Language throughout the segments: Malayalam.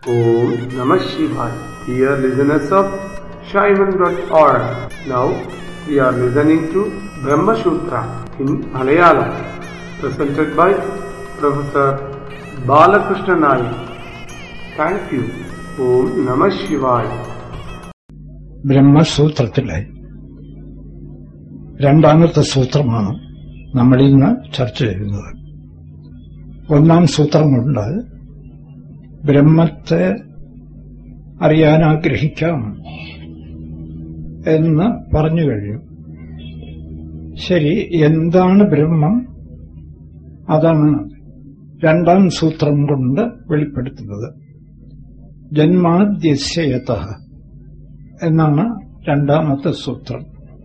Om Namah Shivaya. Dear listeners of Shaivan.org, now we are listening to Brahma Sutra in Malayalam, presented by Professor Balakrishna Nayak. Thank you. Om Namah Shivaya. ബ്രഹ്മസൂത്രത്തിലെ രണ്ടാമത്തെ സൂത്രമാണ് നമ്മൾ ഇന്ന് ചർച്ച ചെയ്യുന്നത് ഒന്നാം സൂത്രം കൊണ്ട് ബ്രഹ്മത്തെ അറിയാൻ ആഗ്രഹിക്കാം എന്ന് പറഞ്ഞു കഴിഞ്ഞു ശരി എന്താണ് ബ്രഹ്മം അതാണ് രണ്ടാം സൂത്രം കൊണ്ട് വെളിപ്പെടുത്തുന്നത് ജന്മാദ്യസ്യയത എന്നാണ് രണ്ടാമത്തെ സൂത്രം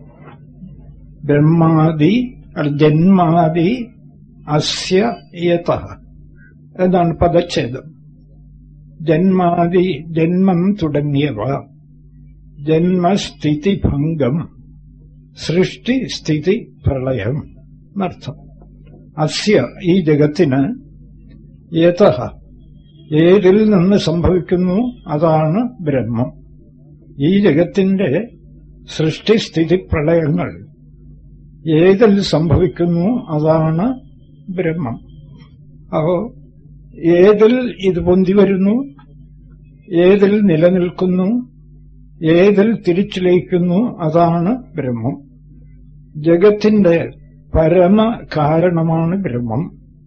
ബ്രഹ്മാദി അല്ല, ജന്മാദി അസ്യ യത എന്നാണ് പദച്ഛേദം ജന്മാദി ജന്മം തുടങ്ങിയവ ജന്മസ്ഥിതിഭംഗം സൃഷ്ടി സ്ഥിതി പ്രളയം എന്നർത്ഥം അസ്യ ഈ ജഗത്തിന് യത ഏതിൽ നിന്ന് സംഭവിക്കുന്നു അതാണ് ബ്രഹ്മം ഈ ജഗത്തിന്റെ സൃഷ്ടിസ്ഥിതി പ്രളയങ്ങൾ ഏതിൽ സംഭവിക്കുന്നു അതാണ് ബ്രഹ്മം അപ്പോ ഏതിൽ ഇത് പൊന്തി വരുന്നു ഏതിൽ നിലനിൽക്കുന്നു ഏതിൽ തിരിച്ചു അതാണ് ബ്രഹ്മം ജഗത്തിന്റെ പരമ കാരണമാണ് ബ്രഹ്മം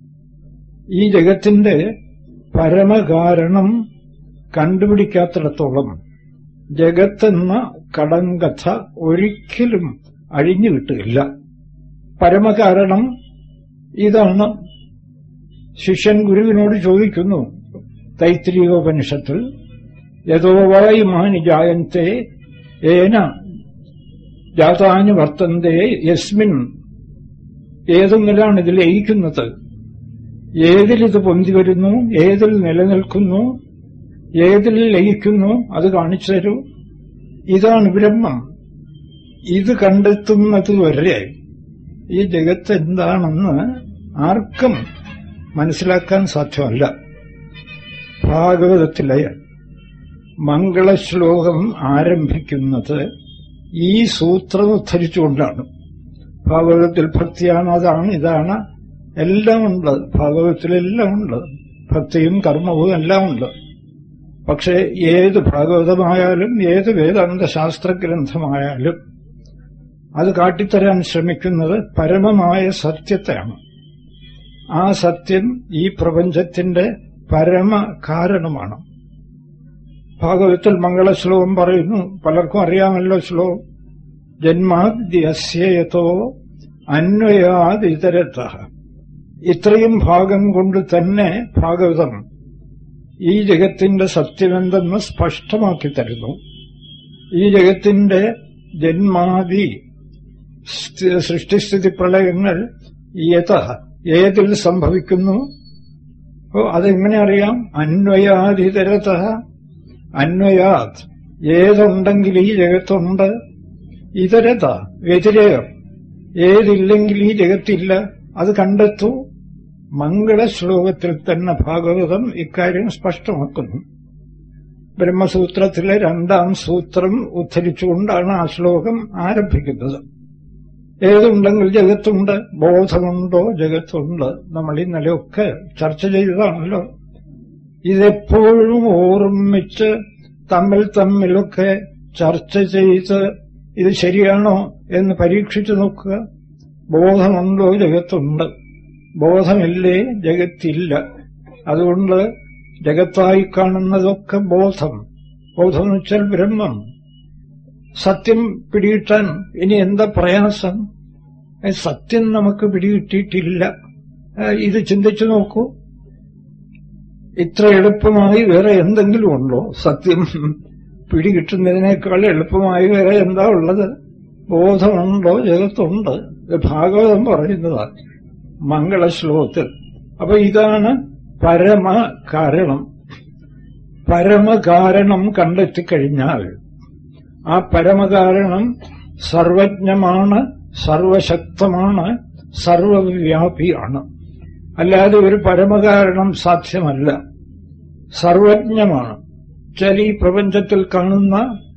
ഈ ജഗത്തിന്റെ പരമകാരണം കണ്ടുപിടിക്കാത്തിടത്തോളം ജഗത്തെന്ന കടങ്കഥ ഒരിക്കലും അഴിഞ്ഞു കിട്ടുകയില്ല പരമകാരണം ഇതാണ് ശിഷ്യൻ ഗുരുവിനോട് ചോദിക്കുന്നു തൈത്രിയോപനിഷത്തിൽ യഥോവായി മാനി ജായന്തെ ഏന ജാതാനി വർത്തന്തേ യസ്മിൻ ഏതെങ്കിലാണ് ഇതിൽ ലയിക്കുന്നത് ഏതിലിത് പൊന്തി വരുന്നു ഏതിൽ നിലനിൽക്കുന്നു ഏതിൽ ലയിക്കുന്നു അത് കാണിച്ചു തരൂ ഇതാണ് ബ്രഹ്മം ഇത് കണ്ടെത്തുന്നത് വരെ ഈ ജഗത്ത് എന്താണെന്ന് ആർക്കും മനസ്സിലാക്കാൻ സാധ്യമല്ല ഭാഗവതത്തിലെ മംഗളശ്ലോകം ആരംഭിക്കുന്നത് ഈ സൂത്രം ഉദ്ധരിച്ചുകൊണ്ടാണ് ഭാഗവതത്തിൽ ഭക്തിയാണ് അതാണ് ഇതാണ് എല്ലാം ഉണ്ട് ഭാഗവതത്തിലെല്ലാം ഉണ്ട് ഭക്തിയും കർമ്മവും എല്ലാം ഉണ്ട് പക്ഷെ ഏത് ഭാഗവതമായാലും ഏത് വേദാന്ത ശാസ്ത്ര ഗ്രന്ഥമായാലും അത് കാട്ടിത്തരാൻ ശ്രമിക്കുന്നത് പരമമായ സത്യത്തെയാണ് ആ സത്യം ഈ പ്രപഞ്ചത്തിന്റെ പരമ കാരണമാണ് ഭാഗവതത്തിൽ മംഗളശ്ലോകം പറയുന്നു പലർക്കും അറിയാമല്ലോ ശ്ലോകം ജന്മാദ്യസ്യയതോ അന്വയാദിതരത്ത ഇത്രയും ഭാഗം കൊണ്ട് തന്നെ ഭാഗവതം ഈ ജഗത്തിന്റെ സത്യമെന്തെന്ന് സ്പഷ്ടമാക്കി തരുന്നു ഈ ജഗത്തിന്റെ ജന്മാദി സ്ഥി- സൃഷ്ടിസ്ഥിതി പ്രളയങ്ങൾ യഥ ഏതിൽ സംഭവിക്കുന്നു ഓ അതെങ്ങനെ അറിയാം അന്വയാധിതരത അന്വയാത് ഏതുണ്ടെങ്കിൽ ഈ ജഗത്തുണ്ട് ഇതരത വ്യതിരേകം ഏതില്ലെങ്കിൽ ഈ ജഗത്തില്ല അത് കണ്ടെത്തൂ മംഗളശ്ലോകത്തിൽ തന്നെ ഭാഗവതം ഇക്കാര്യം സ്പഷ്ടമാക്കുന്നു ബ്രഹ്മസൂത്രത്തിലെ രണ്ടാം സൂത്രം ഉദ്ധരിച്ചുകൊണ്ടാണ് ആ ശ്ലോകം ആരംഭിക്കുന്നത് ഏതുണ്ടെങ്കിൽ ജഗത്തുണ്ട് ബോധമുണ്ടോ ജഗത്തുണ്ട് നമ്മൾ ഇന്നലെയൊക്കെ ചർച്ച ചെയ്തതാണല്ലോ ഇതെപ്പോഴും ഓർമ്മിച്ച് തമ്മിൽ തമ്മിലൊക്കെ ചർച്ച ചെയ്ത് ഇത് ശരിയാണോ എന്ന് പരീക്ഷിച്ചു നോക്കുക ബോധമുണ്ടോ ജഗത്തുണ്ട് ബോധമില്ലേ ജഗത്തില്ല അതുകൊണ്ട് ജഗത്തായി കാണുന്നതൊക്കെ ബോധം ബോധം എന്ന് വെച്ചാൽ ബ്രഹ്മം സത്യം പിടികിട്ടാൻ ഇനി എന്താ പ്രയാസം ഏ, സത്യം നമുക്ക് പിടികിട്ടിയിട്ടില്ല ഏ, ഇത് ചിന്തിച്ചു നോക്കൂ ഇത്ര എളുപ്പമായി വേറെ എന്തെങ്കിലും ഉണ്ടോ സത്യം പിടികിട്ടുന്നതിനേക്കാൾ എളുപ്പമായി വേറെ എന്താ ഉള്ളത് ബോധമുണ്ടോ ജഗത്തുണ്ട് ഇത് ഭാഗവതം പറയുന്നതാണ് മംഗളശ്ലോകത്തിൽ അപ്പൊ ഇതാണ് പരമ കാരണം പരമകാരണം കണ്ടെത്തിക്കഴിഞ്ഞാൽ ആ പരമകാരണം സർവജ്ഞമാണ് സർവശക്തമാണ് സർവവ്യാപിയാണ് അല്ലാതെ ഒരു പരമകാരണം സാധ്യമല്ല സർവജ്ഞമാണ് വെച്ചാൽ ഈ പ്രപഞ്ചത്തിൽ കാണുന്ന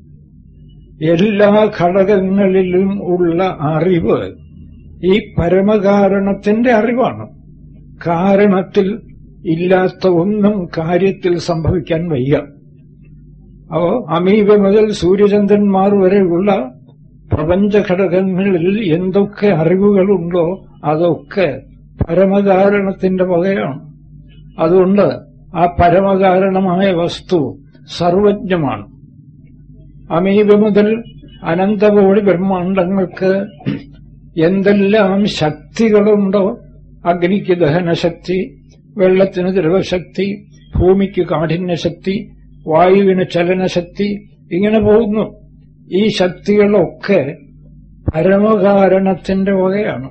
എല്ലാ ഘടകങ്ങളിലും ഉള്ള അറിവ് ഈ പരമകാരണത്തിന്റെ അറിവാണ് കാരണത്തിൽ ഇല്ലാത്ത ഒന്നും കാര്യത്തിൽ സംഭവിക്കാൻ വയ്യ അപ്പോ അമീബ മുതൽ സൂര്യചന്ദ്രന്മാർ വരെയുള്ള പ്രപഞ്ചഘടകങ്ങളിൽ എന്തൊക്കെ അറിവുകളുണ്ടോ അതൊക്കെ പരമകാരണത്തിന്റെ വകയാണ് അതുകൊണ്ട് ആ പരമകാരണമായ വസ്തു സർവജ്ഞമാണ് അമീബ മുതൽ അനന്തകോടി ബ്രഹ്മാണ്ടങ്ങൾക്ക് എന്തെല്ലാം ശക്തികളുണ്ടോ അഗ്നിക്ക് ദഹനശക്തി വെള്ളത്തിന് ദ്രവശക്തി ഭൂമിക്ക് കാഠിന്യശക്തി വായുവിന് ചലനശക്തി ഇങ്ങനെ പോകുന്നു ഈ ശക്തികളൊക്കെ പരമകാരണത്തിന്റെ വകയാണ്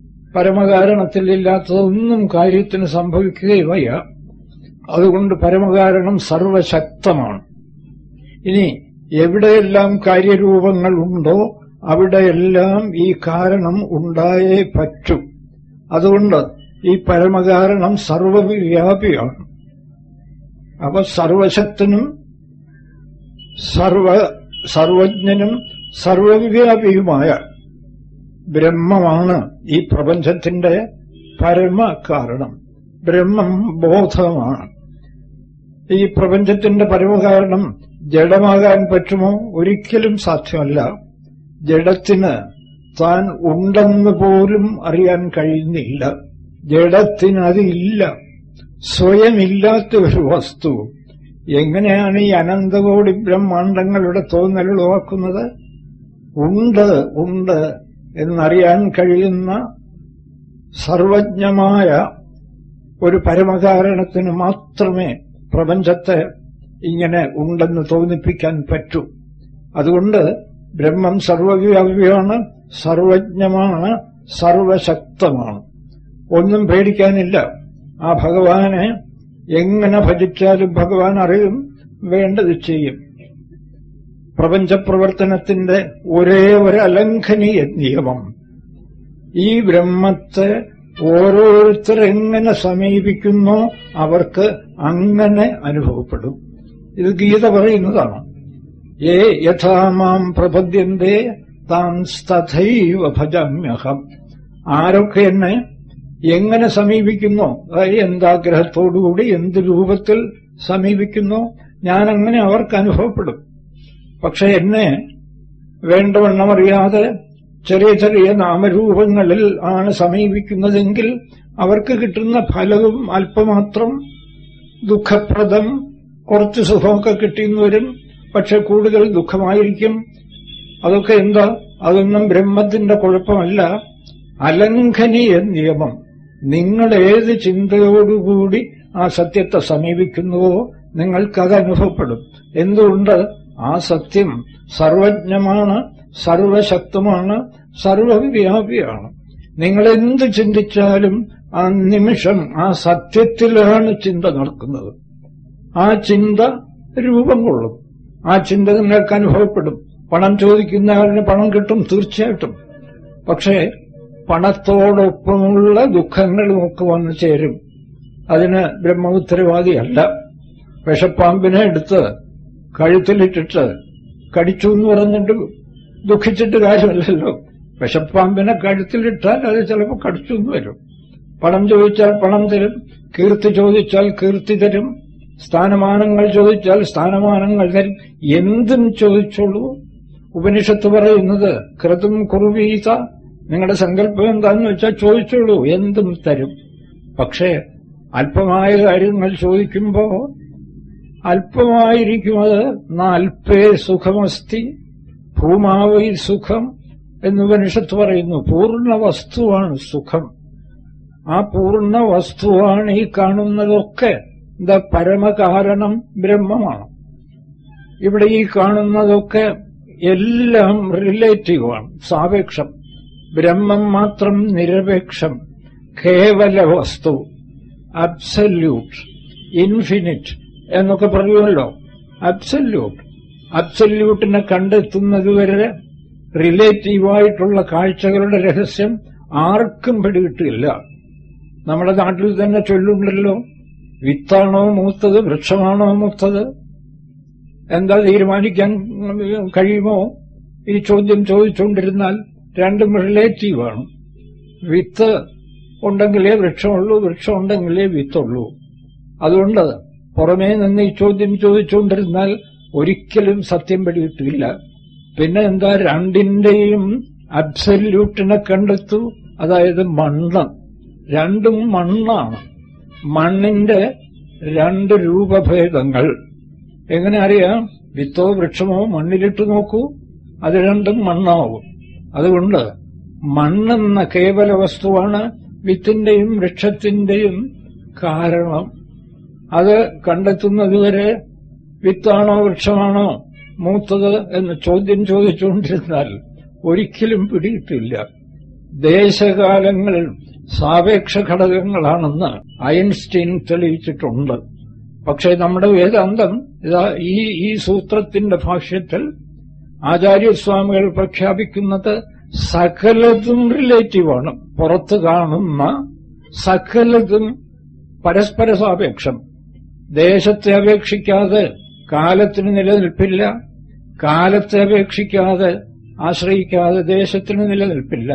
പരമകാരണത്തിലില്ലാത്തതൊന്നും കാര്യത്തിന് സംഭവിക്കുകയും വയ്യ അതുകൊണ്ട് പരമകാരണം സർവശക്തമാണ് ഇനി എവിടെയെല്ലാം കാര്യരൂപങ്ങളുണ്ടോ അവിടെയെല്ലാം ഈ കാരണം ഉണ്ടായേ പറ്റൂ അതുകൊണ്ട് ഈ പരമകാരണം സർവവ്യാപിയാണ് അപ്പൊ സർവശക്തനും സർവ സർവജ്ഞനും സർവവ്യാപിയുമായ ബ്രഹ്മമാണ് ഈ പ്രപഞ്ചത്തിന്റെ പരമകാരണം ബ്രഹ്മം ബോധമാണ് ഈ പ്രപഞ്ചത്തിന്റെ പരമകാരണം ജഡമാകാൻ പറ്റുമോ ഒരിക്കലും സാധ്യമല്ല ജഡത്തിന് താൻ ഉണ്ടെന്ന് പോലും അറിയാൻ കഴിയുന്നില്ല ജഡത്തിന് അതില്ല സ്വയമില്ലാത്ത ഒരു വസ്തു എങ്ങനെയാണ് ഈ അനന്തകോടി ബ്രഹ്മാണ്ടങ്ങളുടെ തോന്നൽ ഉളവാക്കുന്നത് ഉണ്ട് ഉണ്ട് എന്നറിയാൻ കഴിയുന്ന സർവജ്ഞമായ ഒരു പരമകാരണത്തിന് മാത്രമേ പ്രപഞ്ചത്തെ ഇങ്ങനെ ഉണ്ടെന്ന് തോന്നിപ്പിക്കാൻ പറ്റൂ അതുകൊണ്ട് ബ്രഹ്മം സർവവ്യാപിയാണ് സർവജ്ഞമാണ് സർവശക്തമാണ് ഒന്നും പേടിക്കാനില്ല ആ ഭഗവാനെ എങ്ങനെ ഭജിച്ചാലും ഭഗവാൻ അറിയും വേണ്ടത് ചെയ്യും പ്രപഞ്ചപ്രവർത്തനത്തിന്റെ ഒരേ ഒരു അലംഘനീയ നിയമം ഈ ബ്രഹ്മത്തെ ഓരോരുത്തർ എങ്ങനെ സമീപിക്കുന്നോ അവർക്ക് അങ്ങനെ അനുഭവപ്പെടും ഇത് ഗീത പറയുന്നതാണ് ഏ യഥാമാം പ്രപദ്യന്തേ താൻ തഥൈവ ഭജമ്യഹം ആരൊക്കെ എന്നെ എങ്ങനെ സമീപിക്കുന്നോ അതായത് എന്താഗ്രഹത്തോടുകൂടി എന്ത് രൂപത്തിൽ സമീപിക്കുന്നോ ഞാനങ്ങനെ അവർക്ക് അനുഭവപ്പെടും പക്ഷെ എന്നെ വേണ്ടവണ്ണം അറിയാതെ ചെറിയ ചെറിയ നാമരൂപങ്ങളിൽ ആണ് സമീപിക്കുന്നതെങ്കിൽ അവർക്ക് കിട്ടുന്ന ഫലവും അല്പമാത്രം ദുഃഖപ്രദം കുറച്ച് സുഖമൊക്കെ കിട്ടിയെന്ന് വരും പക്ഷെ കൂടുതൽ ദുഃഖമായിരിക്കും അതൊക്കെ എന്താ അതൊന്നും ബ്രഹ്മത്തിന്റെ കുഴപ്പമല്ല അലംഘനീയ നിയമം നിങ്ങൾ ഏത് ചിന്തയോടുകൂടി ആ സത്യത്തെ സമീപിക്കുന്നുവോ നിങ്ങൾക്കത് അനുഭവപ്പെടും എന്തുകൊണ്ട് ആ സത്യം സർവജ്ഞമാണ് സർവശക്തമാണ് സർവവ്യാപിയാണ് നിങ്ങൾ എന്ത് ചിന്തിച്ചാലും ആ നിമിഷം ആ സത്യത്തിലാണ് ചിന്ത നടക്കുന്നത് ആ ചിന്ത രൂപം കൊള്ളും ആ ചിന്ത നിങ്ങൾക്ക് അനുഭവപ്പെടും പണം ചോദിക്കുന്ന ആളിന് പണം കിട്ടും തീർച്ചയായിട്ടും പക്ഷേ പണത്തോടൊപ്പമുള്ള ദുഃഖങ്ങളുമൊക്കെ വന്നു ചേരും അതിന് ബ്രഹ്മ ഉത്തരവാദിയല്ല വിഷപ്പാമ്പിനെ എടുത്ത് കഴുത്തിലിട്ടിട്ട് കടിച്ചു എന്ന് പറഞ്ഞിട്ട് ദുഃഖിച്ചിട്ട് കാര്യമല്ലല്ലോ വിഷപ്പാമ്പിനെ കഴുത്തിലിട്ടാൽ അത് ചിലപ്പോൾ കടിച്ചു എന്ന് വരും പണം ചോദിച്ചാൽ പണം തരും കീർത്തി ചോദിച്ചാൽ കീർത്തി തരും സ്ഥാനമാനങ്ങൾ ചോദിച്ചാൽ സ്ഥാനമാനങ്ങൾ തരും എന്തും ചോദിച്ചോളൂ ഉപനിഷത്ത് പറയുന്നത് കൃതും കുറുവീത നിങ്ങളുടെ സങ്കല്പം എന്താന്ന് വെച്ചാൽ ചോദിച്ചോളൂ എന്തും തരും പക്ഷേ അല്പമായ കാര്യങ്ങൾ ചോദിക്കുമ്പോ അല്പമായിരിക്കും അത് നാൽപ്പേ സുഖമസ്തി ഭൂമാവൈ സുഖം എന്ന് ഉപനിഷത്ത് പറയുന്നു പൂർണ്ണ വസ്തുവാണ് സുഖം ആ പൂർണ്ണ വസ്തുവാണ് ഈ കാണുന്നതൊക്കെ ദ പരമകാരണം ബ്രഹ്മമാണ് ഇവിടെ ഈ കാണുന്നതൊക്കെ എല്ലാം റിലേറ്റീവാണ് സാപേക്ഷം ബ്രഹ്മം മാത്രം നിരപേക്ഷം കേവല വസ്തു അബ്സല്യൂട്ട് ഇൻഫിനിറ്റ് എന്നൊക്കെ പറയുമല്ലോ അബ്സല്യൂട്ട് അബ്സല്യൂട്ടിനെ കണ്ടെത്തുന്നതുവരെ റിലേറ്റീവായിട്ടുള്ള കാഴ്ചകളുടെ രഹസ്യം ആർക്കും പിടികിട്ടില്ല നമ്മുടെ നാട്ടിൽ തന്നെ ചൊല്ലുണ്ടല്ലോ വിത്താണോ മൂത്തത് വൃക്ഷമാണോ മൂത്തത് എന്താ തീരുമാനിക്കാൻ കഴിയുമോ ഈ ചോദ്യം ചോദിച്ചുകൊണ്ടിരുന്നാൽ രണ്ടും റിലേറ്റീവാണ് വിത്ത് ഉണ്ടെങ്കിലേ വൃക്ഷമുള്ളൂ വൃക്ഷം ഉണ്ടെങ്കിലേ വിത്തുള്ളൂ അതുകൊണ്ട് പുറമേ നിന്ന് ഈ ചോദ്യം ചോദിച്ചുകൊണ്ടിരുന്നാൽ ഒരിക്കലും സത്യം പിടികിട്ടില്ല പിന്നെ എന്താ രണ്ടിന്റെയും അബ്സല്യൂട്ടിനെ കണ്ടെത്തു അതായത് മണ്ണ് രണ്ടും മണ്ണാണ് മണ്ണിന്റെ രണ്ട് രൂപഭേദങ്ങൾ എങ്ങനെ അറിയാം വിത്തോ വൃക്ഷമോ മണ്ണിലിട്ട് നോക്കൂ അത് രണ്ടും മണ്ണാവും അതുകൊണ്ട് മണ്ണെന്ന കേവല വസ്തുവാണ് വിത്തിന്റെയും വൃക്ഷത്തിന്റെയും കാരണം അത് കണ്ടെത്തുന്നതുവരെ വിത്താണോ വൃക്ഷമാണോ മൂത്തത് എന്ന് ചോദ്യം ചോദിച്ചുകൊണ്ടിരുന്നാൽ ഒരിക്കലും പിടിയിട്ടില്ല ദേശകാലങ്ങൾ സാപേക്ഷ ഘടകങ്ങളാണെന്ന് ഐൻസ്റ്റീൻ തെളിയിച്ചിട്ടുണ്ട് പക്ഷേ നമ്മുടെ വേദാന്തം ഇതാ ഈ ഈ സൂത്രത്തിന്റെ ഭാഷ്യത്തിൽ ആചാര്യസ്വാമികൾ പ്രഖ്യാപിക്കുന്നത് സകലതും റിലേറ്റീവാണ് പുറത്ത് കാണുന്ന സകലതും പരസ്പര സാപേക്ഷം ദേശത്തെ അപേക്ഷിക്കാതെ കാലത്തിന് നിലനിൽപ്പില്ല കാലത്തെ അപേക്ഷിക്കാതെ ആശ്രയിക്കാതെ ദേശത്തിന് നിലനിൽപ്പില്ല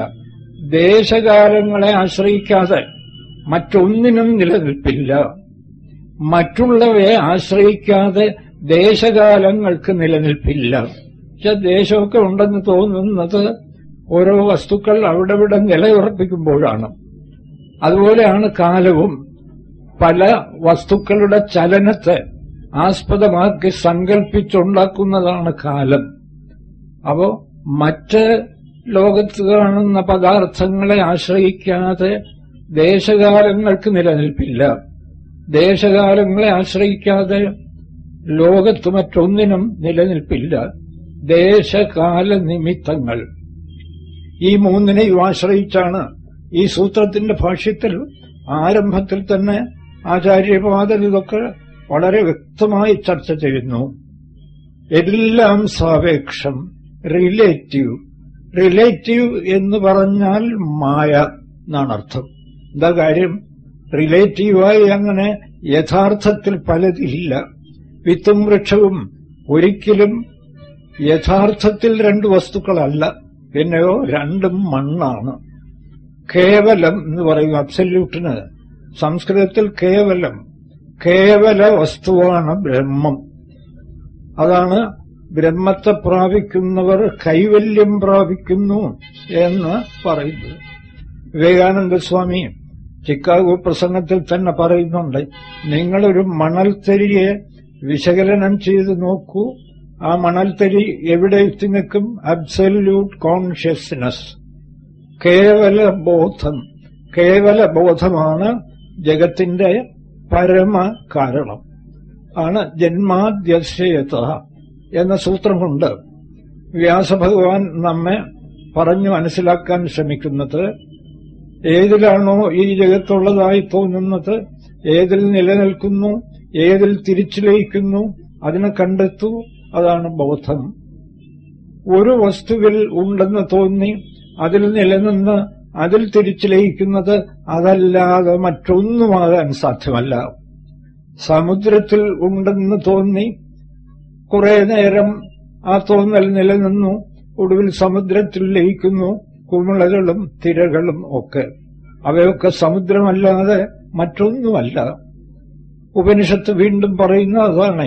ദേശകാലങ്ങളെ ആശ്രയിക്കാതെ മറ്റൊന്നിനും നിലനിൽപ്പില്ല മറ്റുള്ളവയെ ആശ്രയിക്കാതെ ദേശകാലങ്ങൾക്ക് നിലനിൽപ്പില്ല പക്ഷെ ദേശമൊക്കെ ഉണ്ടെന്ന് തോന്നുന്നത് ഓരോ വസ്തുക്കൾ അവിടെ ഇവിടെ നിലയുറപ്പിക്കുമ്പോഴാണ് അതുപോലെയാണ് കാലവും പല വസ്തുക്കളുടെ ചലനത്തെ ആസ്പദമാക്കി സങ്കല്പിച്ചുണ്ടാക്കുന്നതാണ് കാലം അപ്പോ മറ്റ് ലോകത്ത് കാണുന്ന പദാർത്ഥങ്ങളെ ആശ്രയിക്കാതെ ദേശകാലങ്ങൾക്ക് നിലനിൽപ്പില്ല ദേശകാലങ്ങളെ ആശ്രയിക്കാതെ ലോകത്ത് മറ്റൊന്നിനും നിലനിൽപ്പില്ല ദേശകാല നിമിത്തങ്ങൾ ഈ മൂന്നിനെയും ആശ്രയിച്ചാണ് ഈ സൂത്രത്തിന്റെ ഭാഷ്യത്തിൽ ആരംഭത്തിൽ തന്നെ ആചാര്യപാദൻ ഇതൊക്കെ വളരെ വ്യക്തമായി ചർച്ച ചെയ്യുന്നു എല്ലാം സാപേക്ഷം റിലേറ്റീവ് റിലേറ്റീവ് എന്ന് പറഞ്ഞാൽ മായ എന്നാണ് അർത്ഥം എന്താ കാര്യം റിലേറ്റീവായി അങ്ങനെ യഥാർത്ഥത്തിൽ പലതില്ല വിത്തും വൃക്ഷവും ഒരിക്കലും യഥാർത്ഥത്തിൽ രണ്ട് വസ്തുക്കളല്ല പിന്നെയോ രണ്ടും മണ്ണാണ് കേവലം എന്ന് പറയും അബ്സല്യൂട്ടിന് സംസ്കൃതത്തിൽ കേവലം കേവല വസ്തുവാണ് ബ്രഹ്മം അതാണ് ബ്രഹ്മത്തെ പ്രാപിക്കുന്നവർ കൈവല്യം പ്രാപിക്കുന്നു എന്ന് പറയുന്നത് വിവേകാനന്ദ സ്വാമി ചിക്കാഗോ പ്രസംഗത്തിൽ തന്നെ പറയുന്നുണ്ട് നിങ്ങളൊരു മണൽത്തരിയെ വിശകലനം ചെയ്ത് നോക്കൂ ആ മണൽത്തരി എവിടെ എത്തി നിൽക്കും അബ്സല്യൂട്ട് കോൺഷ്യസ്നെസ് കേവല ബോധം കേവല ബോധമാണ് ജഗത്തിന്റെ പരമ കാരണം ആണ് ജന്മാദ്യശയത എന്ന സൂത്രം കൊണ്ട് വ്യാസഭഗവാൻ നമ്മെ പറഞ്ഞു മനസ്സിലാക്കാൻ ശ്രമിക്കുന്നത് ഏതിലാണോ ഈ ജഗത്തുള്ളതായി തോന്നുന്നത് ഏതിൽ നിലനിൽക്കുന്നു ഏതിൽ തിരിച്ചു ലയിക്കുന്നു അതിനെ കണ്ടെത്തൂ അതാണ് ബോധം ഒരു വസ്തുവിൽ ഉണ്ടെന്ന് തോന്നി അതിൽ നിലനിന്ന് അതിൽ തിരിച്ചു ലയിക്കുന്നത് അതല്ലാതെ മറ്റൊന്നുമാകാൻ സാധ്യമല്ല സമുദ്രത്തിൽ ഉണ്ടെന്ന് തോന്നി കുറെ നേരം ആ തോന്നൽ നിലനിന്നു ഒടുവിൽ സമുദ്രത്തിൽ ലയിക്കുന്നു കുമിളകളും തിരകളും ഒക്കെ അവയൊക്കെ സമുദ്രമല്ലാതെ മറ്റൊന്നുമല്ല ഉപനിഷത്ത് വീണ്ടും പറയുന്ന അതാണ്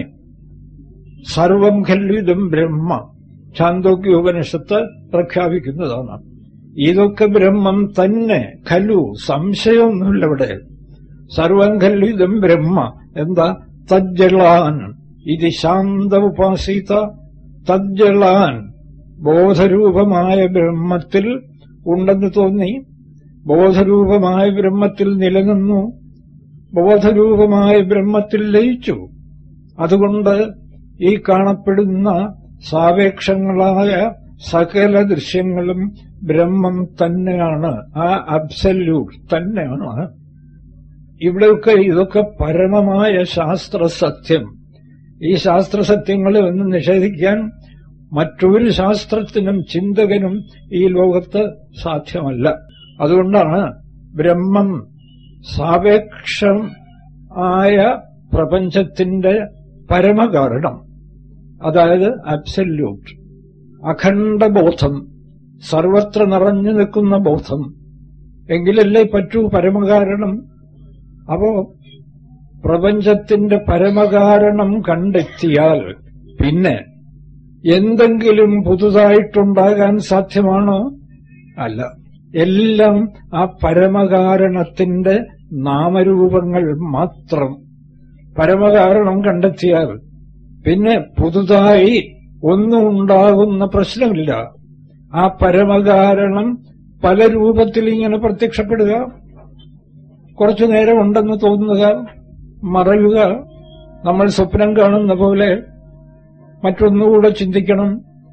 സർവം ഖല്വിതം ബ്രഹ്മ ചാന്തോക്യ ഉപനിഷത്ത് പ്രഖ്യാപിക്കുന്നതാണ് ഇതൊക്കെ ബ്രഹ്മം തന്നെ ഖലു സംശയമൊന്നുമില്ല ഇവിടെ സർവം ഖല്വിതം ബ്രഹ്മ എന്താ തജ്ജളാൻ ഇത് ശാന്ത ഉപാസിത തജ്ജളാൻ ബോധരൂപമായ ബ്രഹ്മത്തിൽ ഉണ്ടെന്ന് തോന്നി ബോധരൂപമായ ബ്രഹ്മത്തിൽ നിലനിന്നു ബോധരൂപമായ ബ്രഹ്മത്തിൽ ലയിച്ചു അതുകൊണ്ട് ഈ കാണപ്പെടുന്ന സാപേക്ഷങ്ങളായ സകല ദൃശ്യങ്ങളും ബ്രഹ്മം തന്നെയാണ് ആ അബ്സല്യൂട്ട് തന്നെയാണ് ഇവിടെയൊക്കെ ഇതൊക്കെ പരമമായ ശാസ്ത്രസത്യം ഈ ശാസ്ത്രസത്യങ്ങളെ ഒന്നും നിഷേധിക്കാൻ മറ്റൊരു ശാസ്ത്രത്തിനും ചിന്തകനും ഈ ലോകത്ത് സാധ്യമല്ല അതുകൊണ്ടാണ് ബ്രഹ്മം സാപേക്ഷം ആയ പ്രപഞ്ചത്തിന്റെ പരമകാരണം അതായത് അബ്സല്യൂട്ട് അഖണ്ഡ ബോധം സർവത്ര നിറഞ്ഞു നിൽക്കുന്ന ബോധം എങ്കിലല്ലേ പറ്റൂ പരമകാരണം അപ്പോ പ്രപഞ്ചത്തിന്റെ പരമകാരണം കണ്ടെത്തിയാൽ പിന്നെ എന്തെങ്കിലും പുതുതായിട്ടുണ്ടാകാൻ സാധ്യമാണോ അല്ല എല്ലാം ആ പരമകാരണത്തിന്റെ നാമരൂപങ്ങൾ മാത്രം പരമകാരണം കണ്ടെത്തിയാൽ പിന്നെ പുതുതായി ഒന്നും ഉണ്ടാകുന്ന പ്രശ്നമില്ല ആ പരമകാരണം പല രൂപത്തിൽ ഇങ്ങനെ പ്രത്യക്ഷപ്പെടുക കുറച്ചു നേരം ഉണ്ടെന്ന് തോന്നുക മറയുക നമ്മൾ സ്വപ്നം കാണുന്ന പോലെ മറ്റൊന്നുകൂടെ ചിന്തിക്കണം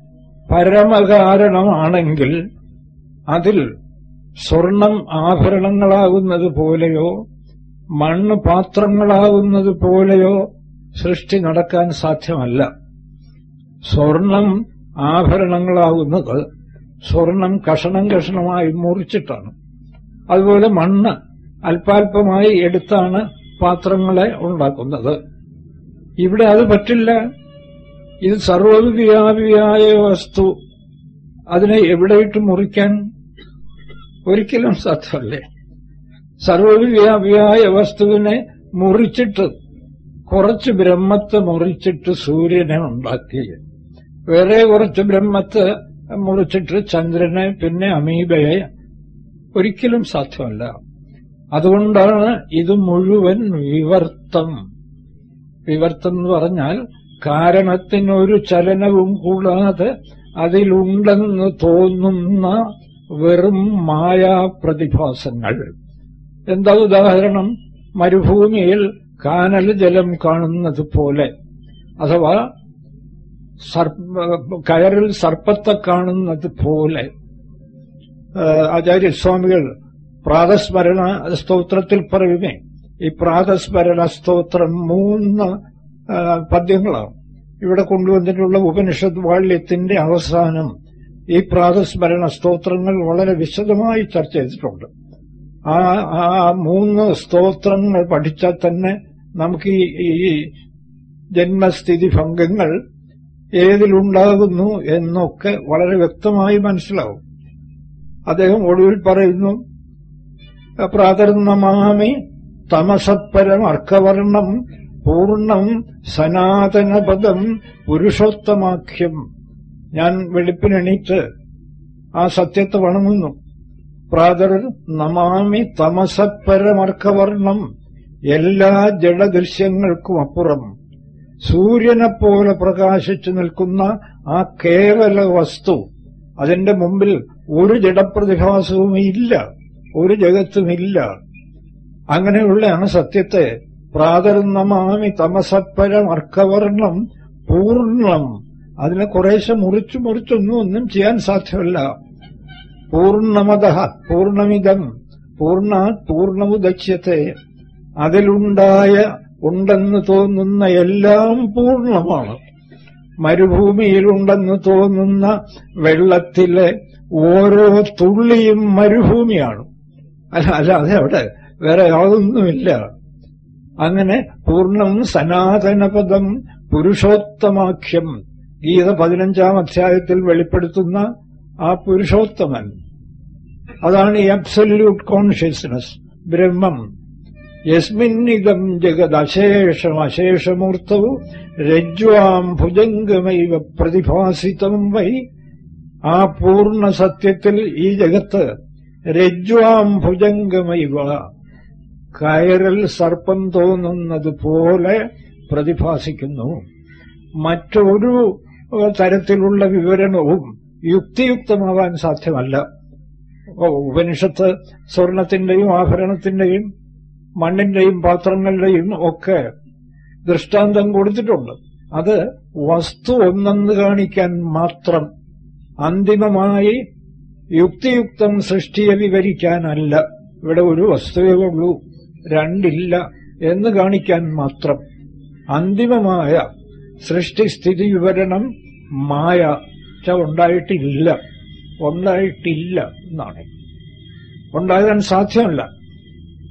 പരമകാരണമാണെങ്കിൽ അതിൽ സ്വർണം ആഭരണങ്ങളാകുന്നത് പോലെയോ മണ്ണ് പാത്രങ്ങളാകുന്നത് പോലെയോ സൃഷ്ടി നടക്കാൻ സാധ്യമല്ല സ്വർണം ആഭരണങ്ങളാകുന്നത് സ്വർണം കഷണം കഷണമായി മുറിച്ചിട്ടാണ് അതുപോലെ മണ്ണ് അല്പാൽപമായി എടുത്താണ് പാത്രങ്ങളെ ഉണ്ടാക്കുന്നത് ഇവിടെ അത് പറ്റില്ല ഇത് സർവവ്യാപിയായ വസ്തു അതിനെ എവിടെയിട്ട് മുറിക്കാൻ ഒരിക്കലും സാധ്യമല്ലേ സർവവ്യാപിയായ വസ്തുവിനെ മുറിച്ചിട്ട് കുറച്ച് ബ്രഹ്മത്തെ മുറിച്ചിട്ട് സൂര്യനെ ഉണ്ടാക്കി വേറെ കുറച്ച് ബ്രഹ്മത്തെ മുറിച്ചിട്ട് ചന്ദ്രനെ പിന്നെ അമീബയെ ഒരിക്കലും സാധ്യമല്ല അതുകൊണ്ടാണ് ഇത് മുഴുവൻ വിവർത്തം വിവർത്തം എന്ന് പറഞ്ഞാൽ കാരണത്തിനൊരു ചലനവും കൂടാതെ അതിലുണ്ടെന്ന് തോന്നുന്ന വെറും മായാപ്രതിഭാസങ്ങൾ എന്താ ഉദാഹരണം മരുഭൂമിയിൽ കാനൽ ജലം കാണുന്നത് പോലെ അഥവാ കയറിൽ സർപ്പത്തെ കാണുന്നത് പോലെ ആചാര്യസ്വാമികൾ പ്രാതസ്മരണ സ്തോത്രത്തിൽ പറയുമേ ഈ പ്രാതസ്മരണ സ്തോത്രം മൂന്ന് പദ്യങ്ങളാണ് ഇവിടെ കൊണ്ടുവന്നിട്ടുള്ള ഉപനിഷത്ത് വാള്യത്തിന്റെ അവസാനം ഈ പ്രാതസ്മരണ സ്തോത്രങ്ങൾ വളരെ വിശദമായി ചർച്ച ചെയ്തിട്ടുണ്ട് ആ ആ മൂന്ന് സ്തോത്രങ്ങൾ പഠിച്ചാൽ തന്നെ നമുക്ക് ഈ ഈ ജന്മസ്ഥിതി ഭംഗങ്ങൾ ഏതിലുണ്ടാകുന്നു എന്നൊക്കെ വളരെ വ്യക്തമായി മനസ്സിലാവും അദ്ദേഹം ഒടുവിൽ പറയുന്നു പ്രാതർന്നമാമി തമസത്പരം അർക്കവർണം പൂർണ്ണം സനാതനപദം പുരുഷോത്തമാഖ്യം ഞാൻ വെളുപ്പിനെണീറ്റ് ആ സത്യത്തെ വണങ്ങുന്നു പ്രാതർ നമാമി തമസത്പരമർക്കവർണം എല്ലാ ജഡദൃശ്യങ്ങൾക്കും അപ്പുറം സൂര്യനെപ്പോലെ പ്രകാശിച്ചു നിൽക്കുന്ന ആ കേവല വസ്തു അതിന്റെ മുമ്പിൽ ഒരു ജഡപ്രതിഭാസവും ഇല്ല ഒരു ജഗത്തുമില്ല അങ്ങനെയുള്ള ആ സത്യത്തെ പ്രാതർന്നമാമി തമസത്പരം അർക്കവർണം പൂർണ്ണം അതിനെ കുറേശ്ശെ മുറിച്ചു മുറിച്ചൊന്നും ഒന്നും ചെയ്യാൻ സാധ്യമല്ല പൂർണ്ണമത പൂർണ്ണമിതം പൂർണ്ണ പൂർണ്ണമുദക്ഷ്യത്തെ അതിലുണ്ടായ ഉണ്ടെന്ന് തോന്നുന്ന എല്ലാം പൂർണ്ണമാണ് മരുഭൂമിയിലുണ്ടെന്ന് തോന്നുന്ന വെള്ളത്തിലെ ഓരോ തുള്ളിയും മരുഭൂമിയാണ് അല്ല അല്ലാതെ അവിടെ വേറെ യാതൊന്നുമില്ല അങ്ങനെ പൂർണ്ണം സനാതനപദം പുരുഷോത്തമാഖ്യം ഗീത പതിനഞ്ചാം അധ്യായത്തിൽ വെളിപ്പെടുത്തുന്ന ആ പുരുഷോത്തമൻ അതാണ് ഈ അബ്സല്യൂട്ട് കോൺഷ്യസ്നസ് ബ്രഹ്മം യസ്മിന്നിതം ജഗദശേഷം അശേഷമൂർത്തവും രജ്വാം ഭുജംഗമൈവ പ്രതിഭാസിതം വൈ ആ പൂർണ്ണ സത്യത്തിൽ ഈ ജഗത്ത് രജ്വാം ഭുജംഗമൈവ കയറിൽ സർപ്പം തോന്നുന്നത് പോലെ പ്രതിഭാസിക്കുന്നു മറ്റൊരു തരത്തിലുള്ള വിവരണവും യുക്തിയുക്തമാവാൻ സാധ്യമല്ല ഉപനിഷത്ത് സ്വർണത്തിന്റെയും ആഭരണത്തിന്റെയും മണ്ണിന്റെയും പാത്രങ്ങളുടെയും ഒക്കെ ദൃഷ്ടാന്തം കൊടുത്തിട്ടുണ്ട് അത് വസ്തു ഒന്നെന്ന് കാണിക്കാൻ മാത്രം അന്തിമമായി യുക്തിയുക്തം സൃഷ്ടിയെ വിവരിക്കാനല്ല ഇവിടെ ഒരു വസ്തുവേ ഉള്ളൂ രണ്ടില്ല എന്ന് കാണിക്കാൻ മാത്രം അന്തിമമായ സൃഷ്ടിസ്ഥിതി വിവരണം മായ ഉണ്ടായിട്ടില്ല ഉണ്ടായിട്ടില്ല എന്നാണ് ഉണ്ടാകാൻ സാധ്യമല്ല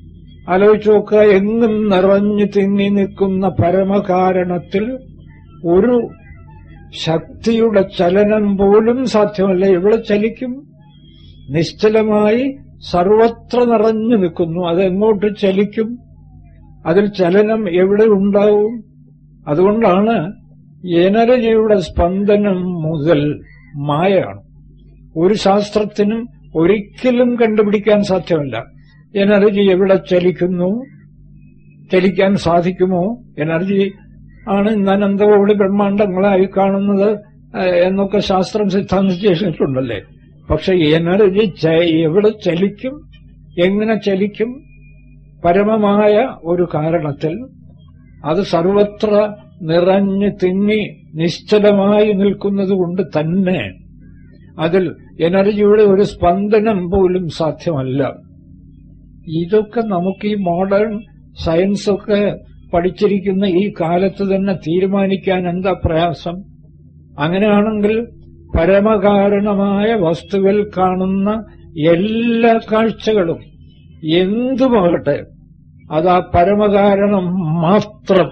ആലോചിച്ചു നോക്കുക എങ്ങും നിറഞ്ഞു തിങ്ങി നിൽക്കുന്ന പരമകാരണത്തിൽ ഒരു ശക്തിയുടെ ചലനം പോലും സാധ്യമല്ല ഇവിടെ ചലിക്കും നിശ്ചലമായി സർവത്ര നിറഞ്ഞു നിൽക്കുന്നു അതെങ്ങോട്ട് ചലിക്കും അതിൽ ചലനം എവിടെ ഉണ്ടാവും അതുകൊണ്ടാണ് എനർജിയുടെ സ്പന്ദനം മുതൽ മായയാണ് ഒരു ശാസ്ത്രത്തിനും ഒരിക്കലും കണ്ടുപിടിക്കാൻ സാധ്യമല്ല എനർജി എവിടെ ചലിക്കുന്നു ചലിക്കാൻ സാധിക്കുമോ എനർജി ആണ് ഇന്ന് അനന്തകോടി ബ്രഹ്മാണ്ടങ്ങളായി കാണുന്നത് ഏഹ്, എന്നൊക്കെ ശാസ്ത്രം സിദ്ധാന്തിച്ചിട്ടുണ്ടല്ലേ പക്ഷെ എനർജി ച- എവിടെ ചലിക്കും എങ്ങനെ ചലിക്കും പരമമായ ഒരു കാരണത്തിൽ അത് സർവത്ര നിറഞ്ഞു തിങ്ങി നിശ്ചലമായി നിൽക്കുന്നത് കൊണ്ട് തന്നെ അതിൽ എനർജിയുടെ ഒരു സ്പന്ദനം പോലും സാധ്യമല്ല ഇതൊക്കെ നമുക്ക് ഈ മോഡേൺ സയൻസൊക്കെ പഠിച്ചിരിക്കുന്ന ഈ കാലത്ത് തന്നെ തീരുമാനിക്കാൻ എന്താ പ്രയാസം അങ്ങനെയാണെങ്കിൽ പരമകാരണമായ വസ്തുവിൽ കാണുന്ന എല്ലാ കാഴ്ചകളും എന്തുമാകട്ടെ അത് ആ പരമകാരണം മാത്രം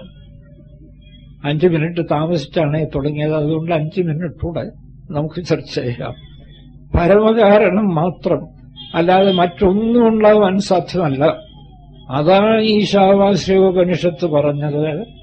അഞ്ചു മിനിറ്റ് താമസിച്ചാണ് തുടങ്ങിയത് അതുകൊണ്ട് അഞ്ചു മിനിറ്റ് കൂടെ നമുക്ക് ചർച്ച ചെയ്യാം പരമകാരണം മാത്രം അല്ലാതെ മറ്റൊന്നും ഉണ്ടാവാൻ സാധ്യമല്ല അതാണ് ഈശാവാസ്യോപനിഷത്ത് പറഞ്ഞത്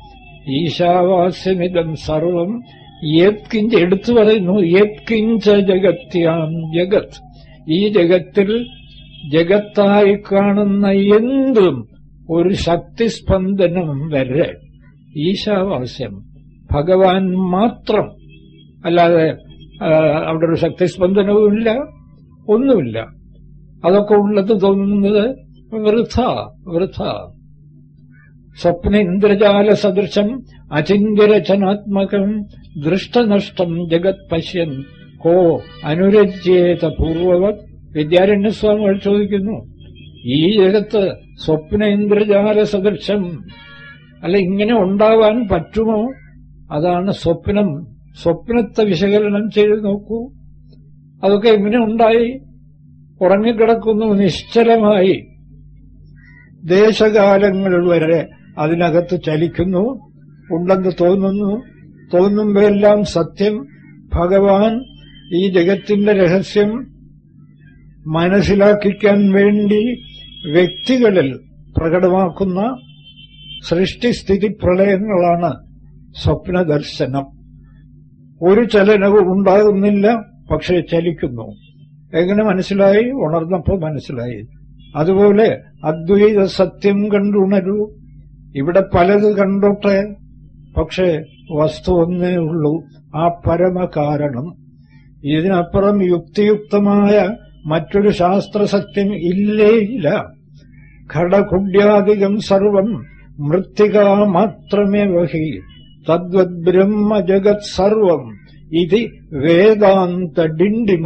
ഈശാവാസ്യമിതം സർവം യത്കിഞ്ച എടുത്തു പറയുന്നു യത്കിഞ്ച ജഗത്യാം ജഗത് ഈ ജഗത്തിൽ ജഗത്തായി കാണുന്ന എന്തും ഒരു ശക്തിസ്പന്ദനം വരെ ഈശാവാസ്യം ഭഗവാൻ മാത്രം അല്ലാതെ ആ, അവിടെ ഒരു ശക്തിസ്പന്ദനവുമില്ല ഒന്നുമില്ല അതൊക്കെ ഉള്ളത് തോന്നുന്നത് വൃഥ വൃഥ സ്വപ്ന ഇന്ദ്രജാല സദൃശം അചിന്യരചനാത്മകം ദൃഷ്ടനഷ്ടം ജഗത് പശ്യൻ കോ അനുരജ്യേത പൂർവവത് വിദ്യാരണ്യസ്വാമികൾ ചോദിക്കുന്നു ഈ ജഗത്ത് സ്വപ്ന ഇന്ദ്രജാല സദൃശം അല്ല ഇങ്ങനെ ഉണ്ടാവാൻ പറ്റുമോ അതാണ് സ്വപ്നം സ്വപ്നത്തെ വിശകലനം ചെയ്ത് നോക്കൂ അതൊക്കെ എങ്ങനെ ഉണ്ടായി ഉറങ്ങിക്കിടക്കുന്നു നിശ്ചലമായി ദേശകാലങ്ങൾ വരെ അതിനകത്ത് ചലിക്കുന്നു ഉണ്ടെന്ന് തോന്നുന്നു തോന്നുമ്പോഴെല്ലാം സത്യം ഭഗവാൻ ഈ ജഗത്തിന്റെ രഹസ്യം മനസ്സിലാക്കിക്കാൻ വേണ്ടി വ്യക്തികളിൽ പ്രകടമാക്കുന്ന സൃഷ്ടിസ്ഥിതി പ്രളയങ്ങളാണ് സ്വപ്നദർശനം ഒരു ചലനവും ഉണ്ടാകുന്നില്ല പക്ഷേ ചലിക്കുന്നു എങ്ങനെ മനസ്സിലായി ഉണർന്നപ്പോ മനസ്സിലായി അതുപോലെ അദ്വൈത സത്യം കണ്ടുണരൂ ഇവിടെ പലത് കണ്ടോട്ടെ പക്ഷേ വസ്തു ഒന്നേ ഉള്ളൂ ആ പരമകാരണം ഇതിനപ്പുറം യുക്തിയുക്തമായ മറ്റൊരു ശാസ്ത്രസത്യം ഇല്ലേ ഇല്ല ഘടകുണ്യാധികം സർവം മൃത്തിക മാത്രമേ വഹി തദ്വത് ബ്രഹ്മ ജഗത് സർവം ഇത് വേദാന്ത ഡിണ്ടിമ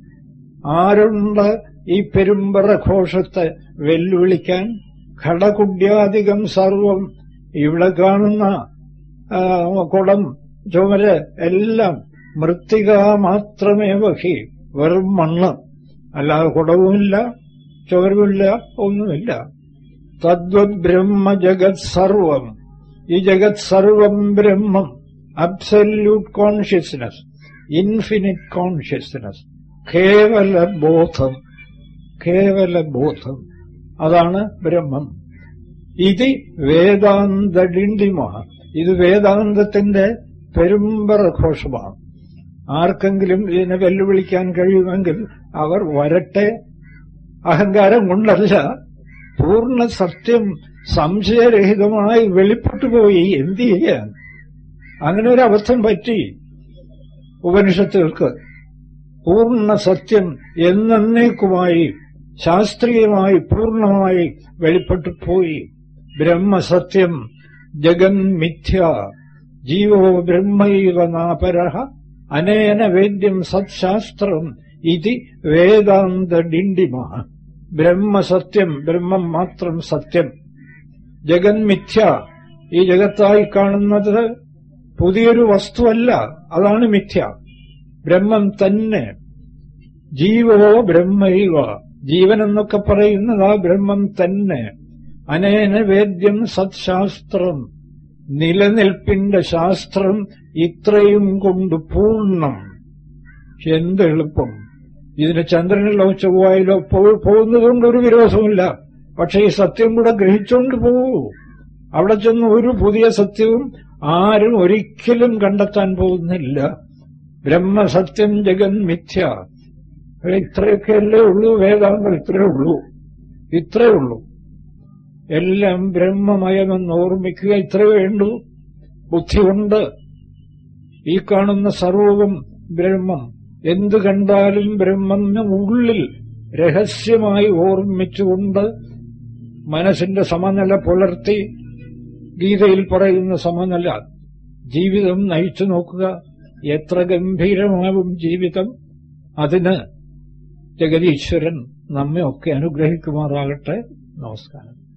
ആരുണ്ട് ഈ പെരുമ്പറ ഘോഷത്തെ വെല്ലുവിളിക്കാൻ ഘടകുണ്യാധികം സർവം ഇവിടെ കാണുന്ന ആ, കുടം ചുമര് എല്ലാം മൃത്തിക മാത്രമേ വഹി വെറും മണ്ണ് അല്ലാതെ കുടവുമില്ല ചുവരുമില്ല ഒന്നുമില്ല തദ്വത് ബ്രഹ്മ ജഗത് സർവം ഈ ജഗത് സർവം ബ്രഹ്മം അബ്സല്യൂട്ട് കോൺഷ്യസ്നസ് ഇൻഫിനിറ്റ് കോൺഷ്യസ്നസ് കേവല ബോധം കേവല ബോധം അതാണ് ബ്രഹ്മം ഇത് വേദാന്ത ഡിണ്ടിമ ഇത് വേദാന്തത്തിന്റെ പെരുമ്പറ ഘോഷമാണ് ആർക്കെങ്കിലും ഇതിനെ വെല്ലുവിളിക്കാൻ കഴിയുമെങ്കിൽ അവർ വരട്ടെ അഹങ്കാരം കൊണ്ടല്ല പൂർണ്ണ സത്യം സംശയരഹിതമായി വെളിപ്പെട്ടു പോയി എന്ത് ചെയ്യാൻ അങ്ങനെ ഒരു അബദ്ധം പറ്റി ഉപനിഷത്തുകൾക്ക് പൂർണ്ണ സത്യം എന്നേക്കുമായി ശാസ്ത്രീയമായി പൂർണ്ണമായി വെളിപ്പെട്ടു പോയി ബ്രഹ്മസത്യം ജഗൻ മിഥ്യ ജീവോ ബ്രഹ്മൈവ നാപര അനേന വേദ്യം സത്ശാസ്ത്രം ഇത് വേദാന്ത ഡിണ്ടിമ ബ്രഹ്മസത്യം ബ്രഹ്മം മാത്രം സത്യം ജഗൻ മിഥ്യ ഈ ജഗത്തായി കാണുന്നത് പുതിയൊരു വസ്തുവല്ല അതാണ് മിഥ്യ ബ്രഹ്മം തന്നെ ജീവോ ബ്രഹ്മൈവ ജീവൻ എന്നൊക്കെ പറയുന്നത് ആ ബ്രഹ്മം തന്നെ അനേന വേദ്യം സത്ശാസ്ത്രം നിലനിൽപ്പിന്റെ ശാസ്ത്രം ഇത്രയും കൊണ്ട് പൂർണ്ണം എന്ത് എളുപ്പം ഇതിന് ചന്ദ്രനിലോ ചൊവ്വായിലോ പോ- പോകുന്നതുകൊണ്ട് ഒരു വിരോധമില്ല പക്ഷെ ഈ സത്യം കൂടെ ഗ്രഹിച്ചുകൊണ്ട് പോകൂ അവിടെ ചെന്ന് ഒരു പുതിയ സത്യവും ആരും ഒരിക്കലും കണ്ടെത്താൻ പോകുന്നില്ല ബ്രഹ്മസത്യം ജഗൻ മിഥ്യ ഇത്രയൊക്കെയല്ലേ ഉള്ളൂ വേദാന്തം ഇത്രയേ ഉള്ളൂ ഇത്രയേ ഉള്ളൂ എല്ലാം ബ്രഹ്മമയമെന്ന് ഓർമ്മിക്കുക ഇത്രേ വേണ്ടൂ ബുദ്ധി കൊണ്ട് ഈ കാണുന്ന സർവവും ബ്രഹ്മം എന്ത് കണ്ടാലും ബ്രഹ്മന് ഉള്ളിൽ രഹസ്യമായി ഓർമ്മിച്ചുകൊണ്ട് മനസ്സിന്റെ സമനില പുലർത്തി ഗീതയിൽ പറയുന്ന സമനില ജീവിതം നയിച്ചു നോക്കുക എത്ര ഗംഭീരമാവും ജീവിതം അതിന് ജഗതീശ്വരൻ നമ്മെ ഒക്കെ അനുഗ്രഹിക്കുമാറാകട്ടെ നമസ്കാരം